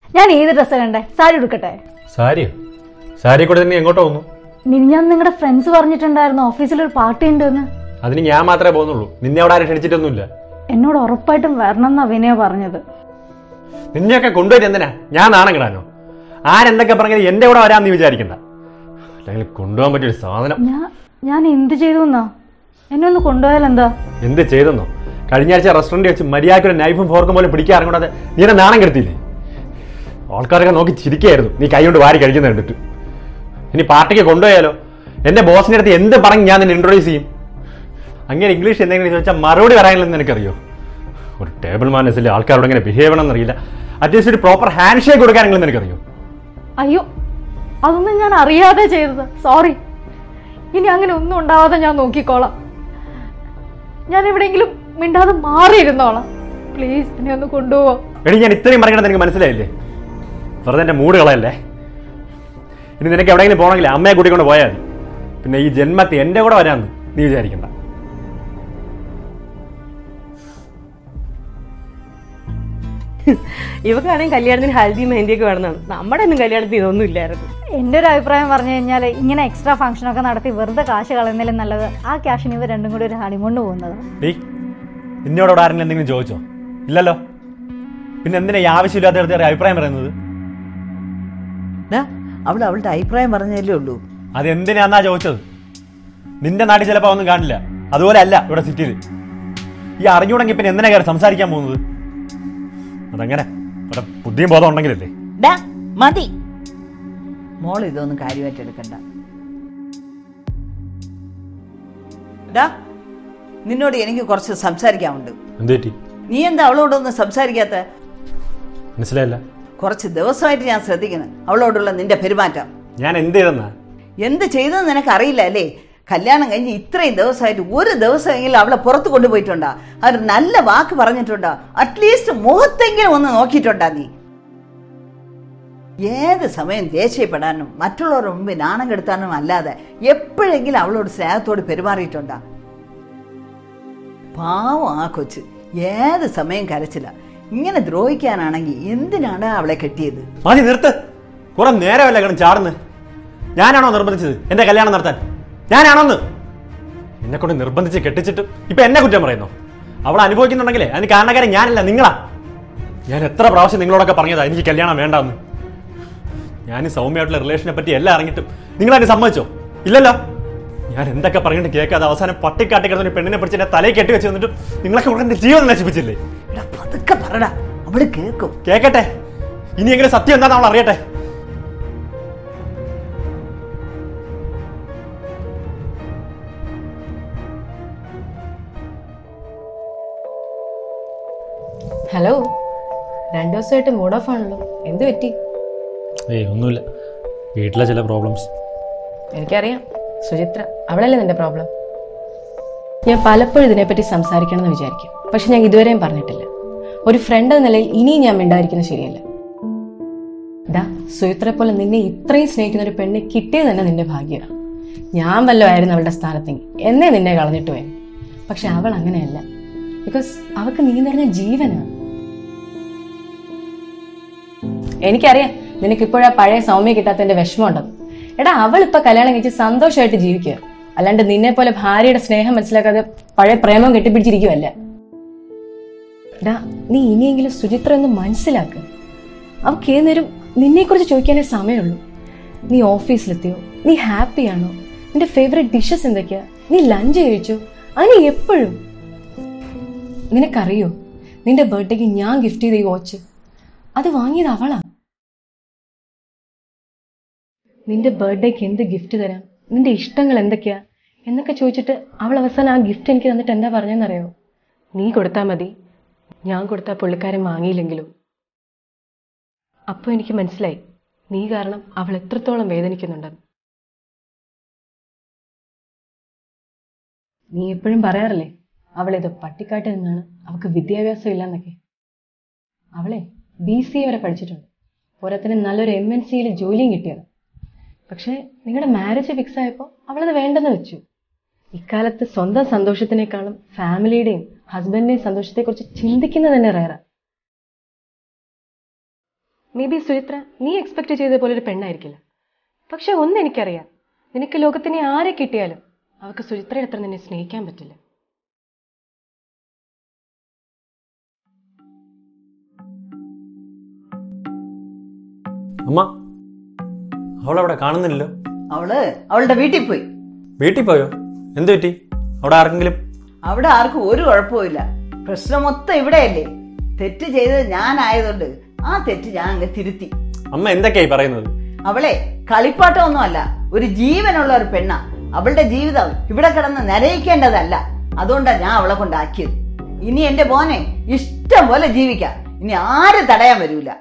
ഞാൻ ഏത് ഡ്രസ്സാ കണ്ടേ സാരി എടുക്കട്ടെ സാരിയോ സാരി കൂടെ തന്നെ എങ്ങോട്ടോ പോകുന്നു മിനിഞ്ഞാൻ നിങ്ങളുടെ ഫ്രണ്ട്സ് പറഞ്ഞിട്ടുണ്ടായിരുന്നു ഓഫീസിൽ ഒരു പാർട്ടി ഉണ്ടെന്ന് അതിന് ഞാൻ മാത്രമേ പോകുന്നുള്ളൂ നിന്നെ അവിടെ ആരും ക്ഷണിച്ചിട്ടൊന്നുമില്ല എന്നോട് ഉറപ്പായിട്ടും വരണം എന്നാ വിനയ പറഞ്ഞത് നിന്നെയൊക്കെ കൊണ്ടുവരും എന്തിനാ ഞാൻ നാണം കിടാനോ ആരെന്തൊക്കെ പറഞ്ഞത് എന്റെ കൂടെ വരാമെന്ന് വിചാരിക്കണ്ട അല്ലെങ്കിൽ കൊണ്ടുപോകാൻ പറ്റിയൊരു സാധനം ഞാൻ ഞാൻ എന്ത് ചെയ്തു എന്നാ എന്നെ ഒന്ന് കൊണ്ടുപോയാൽ എന്താ എന്ത് ചെയ്തെന്നോ കഴിഞ്ഞ ആഴ്ച റെസ്റ്റോറൻറ്റ് വെച്ച് മര്യാദയ്ക്ക് ഒരു നൈഫും ഫോർക്കും പോലും പിടിക്കാൻ ഇറങ്ങാതെ നീ എന്നെ നാണം കെടുത്തില്ലേ ആൾക്കാരൊക്കെ നോക്കി ചിരിക്കായിരുന്നു നീ കൈ കൊണ്ട് വാരി കഴിക്കുന്ന കണ്ടിട്ട് ഇനി പാർട്ടിക്ക് കൊണ്ടുപോയാലോ എന്റെ ബോസിന്റെ അടുത്ത് എന്ത് പറഞ്ഞ് ഞാൻ നിന്നെ ഇൻട്രൊഡ്യൂസ് ചെയ്യും അങ്ങനെ ഇംഗ്ലീഷ് എന്തെങ്കിലും ചോദിച്ചാൽ മറുപടി പറയാനില്ലെന്ന് എനിക്കറിയോ ഒരു ടേബിൾ മാനസിൽ ആൾക്കാരോട് എങ്ങനെ ബിഹേവ് ചെയ്യണമെന്ന് അറിയില്ല അറ്റ്ലീസ്റ്റ് ഒരു പ്രോപ്പർ ഹാൻഡ് ഷേക്ക് കൊടുക്കാനെങ്കിലും നിനക്കറിയോ അയ്യോ അതൊന്നും ഞാൻ അറിയാതെ ചെയ്തത് സോറി ഇനി അങ്ങനെ ഒന്നും ഉണ്ടാവാതെ ഞാൻ നോക്കിക്കോളാം ഞാൻ എവിടെയെങ്കിലും മിണ്ടാതെ മാറിയിരുന്നോളാം പ്ലീസ് എന്നെ ഒന്ന് കൊണ്ടുപോവാ എടി ഞാൻ ഇത്രയും പറയണത് നിനക്ക് മനസ്സിലായില്ലേ വെറുതെ എൻ്റെ മൂഡ് കളയല്ലേ ഇനി നിനക്ക് എവിടെയെങ്കിലും പോകണമെങ്കിൽ അമ്മയെ കൂട്ടിക്കൊണ്ട് പോയാൽ മതി പിന്നെ ഈ ജന്മത്തിൽ എൻ്റെ കൂടെ വരാമെന്ന് നീ വിചാരിക്കണ്ട ഇവക്കാണെങ്കിൽ കല്യാണത്തിന് ഹൽദി മെഹന്തിയൊക്കെ വേണമെന്നാണ് നമ്മുടെ ഒന്നും കല്യാണത്തിന് ഇതൊന്നും ഇല്ലായിരുന്നു എൻ്റെ ഒരു അഭിപ്രായം പറഞ്ഞു കഴിഞ്ഞാൽ ഇങ്ങനെ എക്സ്ട്രാ ഫംഗ്ഷനൊക്കെ നടത്തി വെറുതെ കാശ് കളയുന്നതിലും നല്ലത് ആ ക്യാഷിന് ഇവർ രണ്ടും കൂടി ഒരു ഹണിമൂണിന് പോകുന്നത് ഡീ നിന്നോട് അവിടെ ആരെങ്കിലും എന്തെങ്കിലും ചോദിച്ചോ ഇല്ലല്ലോ പിന്നെ എന്തിനാ ഈ ആവശ്യമില്ലാത്ത ഒരു അഭിപ്രായം പറയുന്നത് ഡാ അവൾ അവളുടെ അഭിപ്രായം പറഞ്ഞതല്ലേ ഉള്ളൂ അത് എന്തിനാന്നാ ചോദിച്ചത് നിന്റെ നാട്ടിൽ ചിലപ്പോൾ ഒന്നും കാണില്ല അതുപോലെ അല്ല ഇവിടെ സിറ്റിയിൽ ഈ അറിഞ്ഞൂടെങ്കിൽ പിന്നെ എന്തിനാ കയറി സംസാരിക്കാൻ പോകുന്നത് അതങ്ങനെ ഇവിടെ ബുദ്ധിയും ബോധം ഉണ്ടെങ്കിലല്ലേ ഡാ മതി മോൾ ഇതൊന്നും കാര്യമായിട്ട് എടുക്കണ്ട ഡാ നിന്നോട് എനിക്ക് കുറച്ച് സംസാരിക്കാനുണ്ട് എന്ത് പറ്റി നീ എന്താ അവളോടൊന്നും സംസാരിക്കാത്ത മനസ്സിലായില്ല കുറച്ച് ദിവസമായിട്ട് ഞാൻ ശ്രദ്ധിക്കണം അവളോടുള്ള നിന്റെ പെരുമാറ്റം ഞാൻ എന്ത് ചെയ്തെന്നാ എന്ത് ചെയ്തെന്ന് നിനക്ക് അറിയില്ല അല്ലേ കല്യാണം കഴിഞ്ഞ് ഇത്രയും ദിവസമായിട്ട് ഒരു ദിവസമെങ്കിലും അവളെ പുറത്ത് കൊണ്ടുപോയിട്ടുണ്ടാ അവർ നല്ല വാക്ക് പറഞ്ഞിട്ടുണ്ടോ അറ്റ്ലീസ്റ്റ് മുഖത്തെങ്കിലും ഒന്ന് നോക്കിയിട്ടുണ്ടാ നീ ഏത് സമയം ദേഷ്യപ്പെടാനും മറ്റുള്ളവരുടെ മുമ്പിൽ നാണം കെടുത്താനും അല്ലാതെ എപ്പോഴെങ്കിലും അവളോട് സ്നേഹത്തോട് പെരുമാറിയിട്ടുണ്ടാ പാവം ആ കൊച്ച് ഏത് സമയം കരച്ചില്ല ഇങ്ങനെ ദ്രോഹിക്കാനാണെങ്കിൽ എന്തിനാണ് അവളെ കെട്ടിയത് മതി നിർത്ത് കുറെ നേരമല്ല കിടന്ന് ചാടുന്ന് ഞാനാണോ നിർബന്ധിച്ചത് എന്റെ കല്യാണം നടത്താൻ ഞാനാണോന്ന് എന്നെ കൊണ്ട് നിർബന്ധിച്ച് കെട്ടിച്ചിട്ട് ഇപ്പൊ എന്നെ കുറ്റം പറയുന്നു അവൾ അനുഭവിക്കുന്നുണ്ടെങ്കിലേ അതിന് കാരണക്കാരൻ ഞാനല്ല നിങ്ങളാ ഞാൻ എത്ര പ്രാവശ്യം നിങ്ങളോടൊക്കെ പറഞ്ഞതാ എനിക്ക് കല്യാണം വേണ്ടാന്ന് ഞാൻ ഈ സൗമ്യമായിട്ടുള്ള റിലേഷനെ പറ്റി എല്ലാം അറിഞ്ഞിട്ടും നിങ്ങൾ അതിന് സമ്മതിച്ചോ ഇല്ലല്ലോ ഞാൻ എന്തൊക്കെ പറഞ്ഞിട്ട് കേൾക്കാതെ അവസാനം പട്ടിക്കാട്ടി കിടന്ന ഒരു പെണ്ണിനെ പിടിച്ച് എന്നെ തലയിൽ കെട്ടി വെച്ച് വന്നിട്ട് നിങ്ങളൊക്കെ ഉടനെ എന്റെ ജീവൻ നശിപ്പിച്ചില്ലേ എടാ പതുക്കെ പറടാ അവള് കേൾക്കും കേക്കട്ടെ ഇനിയെങ്കിലും സത്യം എന്താണെന്ന് അവൾ അറിയട്ടെ ഹലോ രണ്ടു ദിവസമായിട്ട് മൂഡ് ഓഫ് ആണല്ലോ എന്ത് പറ്റി ഏയ് ഒന്നുമില്ല വീട്ടിലെ ചില പ്രോബ്ലംസ് എനിക്കറിയാം സുചിത്ര അവളല്ലേ നിന്റെ പ്രോബ്ലം ഞാൻ പലപ്പോഴും ഇതിനെപ്പറ്റി സംസാരിക്കണം എന്ന് വിചാരിക്കും പക്ഷെ ഞാൻ ഇതുവരെയും പറഞ്ഞിട്ടില്ല ഒരു ഫ്രണ്ട് എന്ന നിലയിൽ ഇനിയും ഞാൻ മിണ്ടായിരിക്കുന്നത് ശരിയല്ല ഡാ സുചിത്രയെ പോലെ നിന്നെ ഇത്രയും സ്നേഹിക്കുന്ന ഒരു പെണ്ണെ കിട്ടിയത് തന്നെ നിന്റെ ഭാഗ്യമാണ് ഞാൻ വല്ലതായിരുന്നു അവളുടെ സ്ഥാനത്തെങ്കിൽ എന്നെ നിന്നെ കളഞ്ഞിട്ട് പോയി പക്ഷെ അവൾ അങ്ങനെയല്ല ബിക്കോസ് അവൾക്ക് നീ നിറഞ്ഞ ജീവനാണ് എനിക്കറിയാം നിനക്ക് ഇപ്പോഴാ പഴയ സൗമ്യ കിട്ടാത്തതിന്റെ വിഷമമുണ്ടെന്ന് എടാ അവൾ ഇപ്പൊ കല്യാണം കഴിച്ച് സന്തോഷമായിട്ട് ജീവിക്കുക അല്ലാണ്ട് നിന്നെ പോലെ ഭാര്യയുടെ സ്നേഹം മനസ്സിലാക്കാതെ പഴയ പ്രേമം കെട്ടിപ്പിടിച്ചിരിക്കുവല്ല എടാ നീ ഇനിയെങ്കിലും സുചിത്ര എന്ന് മനസ്സിലാക്കുക അവൾക്ക് ഏത് നേരം നിന്നെ കുറിച്ച് ചോദിക്കാനേ സമയമുള്ളൂ നീ ഓഫീസിലെത്തിയോ നീ ഹാപ്പി ആണോ നിന്റെ ഫേവറേറ്റ് ഡിഷസ് എന്തൊക്കെയാ നീ ലഞ്ച് കഴിച്ചോ അങ്ങനെ എപ്പോഴും നിനക്കറിയോ നിന്റെ ബർത്ത്ഡേക്ക് ഞാൻ ഗിഫ്റ്റ് ചെയ്ത ഈ വാച്ച് അത് വാങ്ങിയത് അവളാ നിന്റെ ബർത്ത്ഡേക്ക് എന്ത് ഗിഫ്റ്റ് തരാം നിന്റെ ഇഷ്ടങ്ങൾ എന്തൊക്കെയാ എന്നൊക്കെ ചോദിച്ചിട്ട് അവൾ അവസാനം ആ ഗിഫ്റ്റ് എനിക്ക് തന്നിട്ട് എന്താ പറഞ്ഞെന്നറിയോ നീ കൊടുത്താൽ മതി ഞാൻ കൊടുത്താൽ പുള്ളിക്കാരൻ വാങ്ങിയില്ലെങ്കിലും അപ്പോൾ എനിക്ക് മനസ്സിലായി നീ കാരണം അവൾ എത്രത്തോളം വേദനിക്കുന്നുണ്ടെന്ന് നീ എപ്പോഴും പറയാറില്ലേ അവളിത് പട്ടിക്കാട്ടിൽ നിന്നാണ് അവൾക്ക് വിദ്യാഭ്യാസം ഇല്ലെന്നൊക്കെ അവളെ ബി സി എ വരെ പഠിച്ചിട്ടുണ്ട് പോരാത്തിന് നല്ലൊരു എം എൻ സിയിൽ ജോലിയും കിട്ടിയത് പക്ഷേ നിങ്ങളുടെ മാരേജ് ഫിക്സ് ആയപ്പോൾ അവളത് വേണ്ടെന്ന് വെച്ചു ഇക്കാലത്ത് സ്വന്തം സന്തോഷത്തിനേക്കാളും ഫാമിലിയുടെയും ഹസ്ബൻഡിന്റെയും സന്തോഷത്തെക്കുറിച്ച് ചിന്തിക്കുന്നത് തന്നെ റേറെ മേ ബി സുചിത്ര നീ എക്സ്പെക്ട് ചെയ്ത പോലെ ഒരു പെണ്ണായിരിക്കില്ല പക്ഷെ ഒന്ന് എനിക്കറിയാം നിനക്ക് ലോകത്തിനെ ആരെ കിട്ടിയാലും അവർക്ക് സുചിത്രയുടെ അത്ര നിന്നെ സ്നേഹിക്കാൻ പറ്റില്ല അമ്മ അവളവിടെ കാണുന്നില്ലല്ലോ അവള് അവളുടെ വീട്ടിൽ പോയി വീട്ടിൽ പോയോ എന്ത് പറ്റി അവിടെ ആർക്കെങ്കിലും അവിടെ ആർക്കും ഒരു കുഴപ്പമില്ല പ്രശ്നം മൊത്തം ഇവിടെയല്ലേ തെറ്റ് ചെയ്തത് ഞാനായതുകൊണ്ട് ആ തെറ്റ് ഞാൻ അങ്ങ് തിരുത്തി അമ്മ എന്തൊക്കെയായി പറയുന്നത് അവളെ കളിപ്പാട്ടമൊന്നുമല്ല ഒരു ജീവനുള്ള ഒരു പെണ്ണ അവളുടെ ജീവിതം ഇവിടെ കിടന്ന് നരയിക്കേണ്ടതല്ല അതുകൊണ്ടാണ് ഞാൻ അവളെ കൊണ്ടാക്കിയത് ഇനി എന്റെ മോനെ ഇഷ്ടം പോലെ ജീവിക്കാം ഇനി ആരും തടയാൻ വരൂല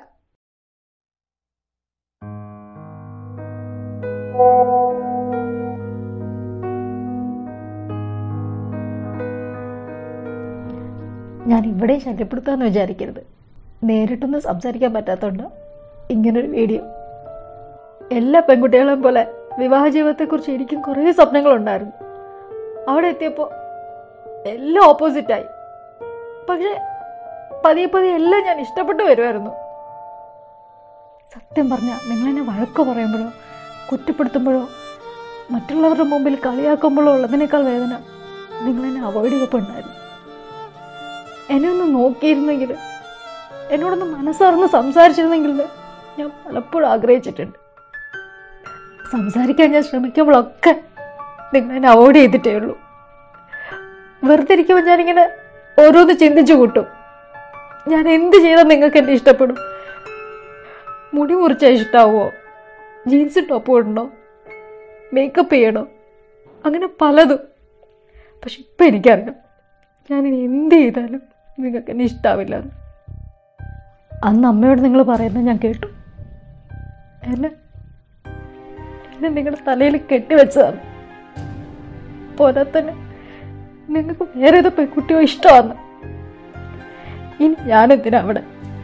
ഞാൻ ഇവിടെ ശല്യപ്പെടുത്താന്ന് വിചാരിക്കരുത് നേരിട്ടൊന്നും സംസാരിക്കാൻ പറ്റാത്തതുകൊണ്ട് ഇങ്ങനൊരു വീഡിയോ എല്ലാ പെൺകുട്ടികളെയും പോലെ വിവാഹ ജീവിതത്തെക്കുറിച്ച് എനിക്കും കുറേ സ്വപ്നങ്ങളുണ്ടായിരുന്നു അവിടെ എത്തിയപ്പോൾ എല്ലാം ഓപ്പോസിറ്റായി പക്ഷേ പതിയെ പതിയെ എല്ലാം ഞാൻ ഇഷ്ടപ്പെട്ടു വരുമായിരുന്നു സത്യം പറഞ്ഞാൽ നിങ്ങളെന്നെ വഴക്ക് പറയുമ്പോഴോ കുറ്റപ്പെടുത്തുമ്പോഴോ മറ്റുള്ളവരുടെ മുമ്പിൽ കളിയാക്കുമ്പോഴോ ഉള്ളതിനേക്കാൾ വേദന നിങ്ങളെന്നെ അവോയ്ഡ് ചെയ്യപ്പെടുന്നായിരുന്നു എന്നെ ഒന്ന് നോക്കിയിരുന്നെങ്കിൽ എന്നോടൊന്ന് മനസ്സറിഞ്ഞ് സംസാരിച്ചിരുന്നെങ്കിൽ എന്ന് ഞാൻ പലപ്പോഴും ആഗ്രഹിച്ചിട്ടുണ്ട് സംസാരിക്കാൻ ഞാൻ ശ്രമിക്കുമ്പോഴൊക്കെ നിങ്ങൾ എന്നെ അവോയ്ഡ് ചെയ്തിട്ടേ ഉള്ളൂ വെറുതെ ഇരിക്കുമ്പോൾ ഞാനിങ്ങനെ ഓരോന്ന് ചിന്തിച്ചു കൂട്ടും ഞാൻ എന്ത് ചെയ്താൽ നിങ്ങൾക്ക് എന്നെ ഇഷ്ടപ്പെടും മുടി മുറിച്ചാൽ ഇഷ്ടാവുമോ ജീൻസ് ടോപ്പ് ഇടണോ മേക്കപ്പ് ചെയ്യണോ അങ്ങനെ പലതും പക്ഷെ ഇപ്പം എനിക്കറിയാം ഞാനിനി എന്ത് ചെയ്താലും നിങ്ങൾക്ക് എന്നെ ഇഷ്ടാവില്ല എന്ന്. അന്ന് അമ്മയോട് നിങ്ങൾ പറയുന്നത് ഞാൻ കേട്ടു എന്നെ എന്നെ നിങ്ങളുടെ തലയിൽ കെട്ടിവെച്ചതാണ് പോരാ തന്നെ നിങ്ങൾക്ക് വേറെ ഏതോ പെൺകുട്ടിയോ ഇഷ്ടമാണ് ഇനി ഞാനെന്തിനാ അവിടെ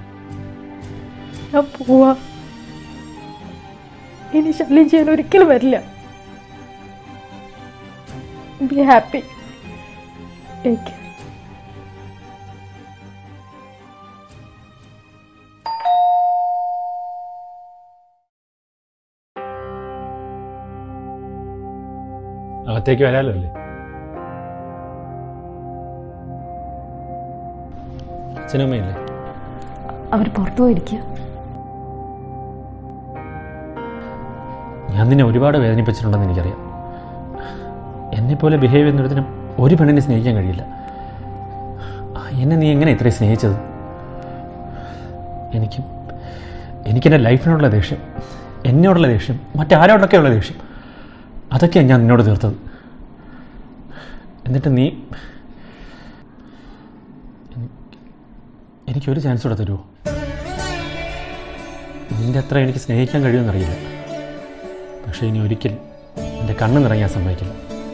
ഞാൻ പോവാ ഇനി ശല്യം ചെയ്യാൻ ഒരിക്കലും വരില്ല ബി ഹാപ്പി ടേക്ക് കെയർ അകത്തേക്ക് വരാലോ അല്ലേ അച്ഛനമ്മയില്ലേ അവർ പുറത്തു പോയിരിക്കുക ഞാൻ നിന്നെ ഒരുപാട് വേദനിപ്പിച്ചിട്ടുണ്ടെന്ന് എനിക്കറിയാം എന്നെപ്പോലെ ബിഹേവ് ചെയ്യുന്നൊരുത്തിനും ഒരു പെണ്ണിനെ സ്നേഹിക്കാൻ കഴിയില്ല ആ, എന്നെ നീ എങ്ങനെ ഇത്രയും സ്നേഹിച്ചത് എനിക്ക് എനിക്കെൻ്റെ ലൈഫിനോടുള്ള ദേഷ്യം എന്നോടുള്ള ദേഷ്യം മറ്റാരോടൊക്കെയുള്ള ദേഷ്യം അതൊക്കെയാണ് ഞാൻ നിന്നോട് തീർത്തത് എന്നിട്ട് നീ എനി- എനിക്കൊരു ചാൻസ് കൂടെ തരുമോ നിന്റെ അത്ര എനിക്ക് സ്നേഹിക്കാൻ കഴിയുമെന്നറിയില്ല പക്ഷേ ഇനി ഒരിക്കലും എൻ്റെ കണ്ണ് നിറങ്ങാൻ സമ്മതിക്കില്ല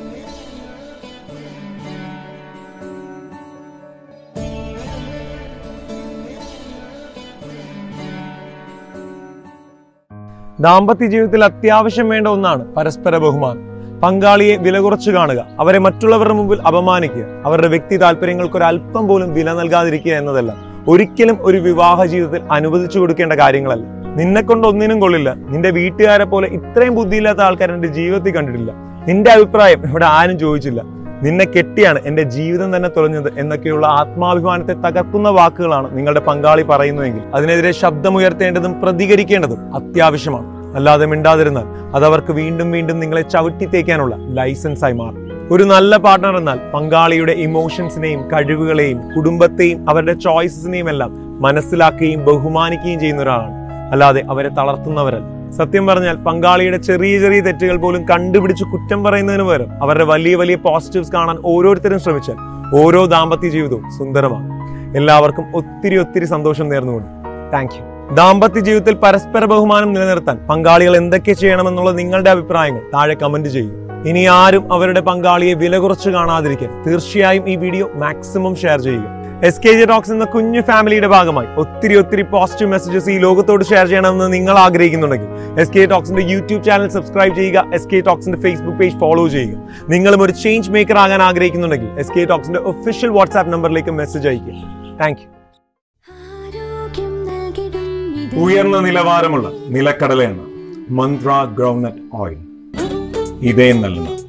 ദാമ്പത്യ ജീവിതത്തിൽ അത്യാവശ്യം വേണ്ട ഒന്നാണ് പരസ്പര ബഹുമാനം പങ്കാളിയെ വില കുറച്ച് കാണുക അവരെ മറ്റുള്ളവരുടെ മുമ്പിൽ അപമാനിക്കുക അവരുടെ വ്യക്തി താല്പര്യങ്ങൾക്ക് ഒരു അല്പം പോലും വില നൽകാതിരിക്കുക എന്നതല്ല ഒരിക്കലും ഒരു വിവാഹ ജീവിതത്തിൽ അനുവദിച്ചു കൊടുക്കേണ്ട കാര്യങ്ങളല്ല നിന്നെ കൊണ്ട് ഒന്നിനും കൊള്ളില്ല നിന്റെ വീട്ടുകാരെ പോലെ ഇത്രയും ബുദ്ധിയില്ലാത്ത ആൾക്കാർ എന്റെ ജീവിതത്തിൽ കണ്ടിട്ടില്ല നിന്റെ അഭിപ്രായം ഇവിടെ ആരും ചോദിച്ചില്ല നിന്നെ കെട്ടിയാണ് എന്റെ ജീവിതം തന്നെ തുറഞ്ഞത് എന്നൊക്കെയുള്ള ആത്മാഭിമാനത്തെ തകർക്കുന്ന വാക്കുകളാണ് നിങ്ങളുടെ പങ്കാളി പറയുന്നതെങ്കിൽ അതിനെതിരെ ശബ്ദമുയർത്തേണ്ടതും പ്രതികരിക്കേണ്ടതും അത്യാവശ്യമാണ് അല്ലാതെ മിണ്ടാതിരുന്നാൽ അത് അവർക്ക് വീണ്ടും വീണ്ടും നിങ്ങളെ ചവിട്ടി തേക്കാനുള്ള ലൈസൻസ് ആയി മാറും ഒരു നല്ല പാർട്ണർ എന്നാൽ പങ്കാളിയുടെ ഇമോഷൻസിനെയും കഴിവുകളെയും കുടുംബത്തെയും അവരുടെ ചോയ്സസിനെയും എല്ലാം മനസ്സിലാക്കുകയും ബഹുമാനിക്കുകയും ചെയ്യുന്ന ഒരാളാണ് അല്ലാതെ അവരെ തളർത്തുന്നവരല്ല സത്യം പറഞ്ഞാൽ പങ്കാളിയുടെ ചെറിയ ചെറിയ തെറ്റുകൾ പോലും കണ്ടുപിടിച്ച് കുറ്റം പറയുന്നതിന് പകരം അവരുടെ വലിയ വലിയ പോസിറ്റീവ്സ് കാണാൻ ഓരോരുത്തരും ശ്രമിച്ചാൽ ഓരോ ദാമ്പത്യ ജീവിതവും സുന്ദരമാണ് എല്ലാവർക്കും ഒത്തിരി ഒത്തിരി സന്തോഷം നേർന്നുകൊണ്ട് താങ്ക് യു ദാമ്പത്യ ജീവിതത്തിൽ പരസ്പര ബഹുമാനം നിലനിർത്താൻ പങ്കാളികൾ എന്തൊക്കെ ചെയ്യണമെന്നുള്ള നിങ്ങളുടെ അഭിപ്രായങ്ങൾ താഴെ കമന്റ് ചെയ്യും ഇനി ആരും അവരുടെ പങ്കാളിയെ വില കുറച്ച് കാണാതിരിക്കാൻ തീർച്ചയായും ഈ വീഡിയോ മാക്സിമം ഷെയർ ചെയ്യുക എസ് കെ ജെ ടോക്സ് എന്ന കുഞ്ഞു ഫാമിലിയുടെ ഭാഗമായി ഒത്തിരി ഒത്തിരി പോസിറ്റീവ് മെസ്സേജസ് ഈ ലോകത്തോട് ഷെയർ ചെയ്യണമെന്ന് നിങ്ങൾ ആഗ്രഹിക്കുന്നുണ്ടെങ്കിൽ എസ് കെ ടോക്സിന്റെ യൂട്യൂബ് ചാനൽ സബ്സ്ക്രൈബ് ചെയ്യുക എസ് കെ ടോക്സിന്റെ ഫേസ്ബുക്ക് പേജ് ഫോളോ ചെയ്യുക നിങ്ങളും ഒരു ചേഞ്ച് മേക്കർ ആകാൻ ആഗ്രഹിക്കുന്നുണ്ടെങ്കിൽ എസ് കെ ടോക്സിന്റെ ഒഫീഷ്യൽ വാട്സ്ആപ്പ് നമ്പറിലേക്ക് മെസ്സേജ് അയയ്ക്കുക താങ്ക് യു ആരോഗ്യം നൽകിടും ഉയർന്ന നിലവാരമുള്ള നിലക്കടല എണ്ണ മന്ത്ര ഗ്രൗണ്ട്നട്ട് ഓയിൽ ഇതേ നൽകുന്ന